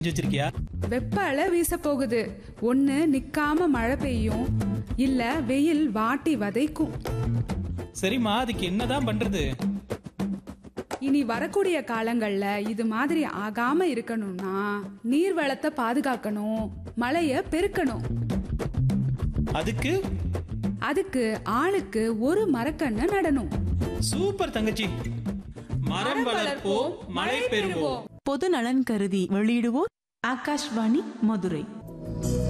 வச்சிருக்கியா வெப்ப அலை வீச போகுது ஒண்ணு நிக்காம மழை பெய்யும் இல்ல வெயில் வாட்டி வதைக்கும் சரிம்மா அதுக்கு என்னதான் பண்றது இனி வரக்கூடிய காலங்கள்ல இது மாதிரி ஆகாம இருக்கணும்னா நீர் வளத்தை பாதுகாக்கணும் மழைய பெருக்கணும் அதுக்கு அதுக்கு ஆளுக்கு ஒரு மரக்கண்ணை நடணும் சூப்பர் தங்கச்சி மரம் வளர்ப்போம் மழை பெறுவோம் பொது நலன் கருதி வெளியிடுவோர் ஆகாஷ்வாணி மதுரை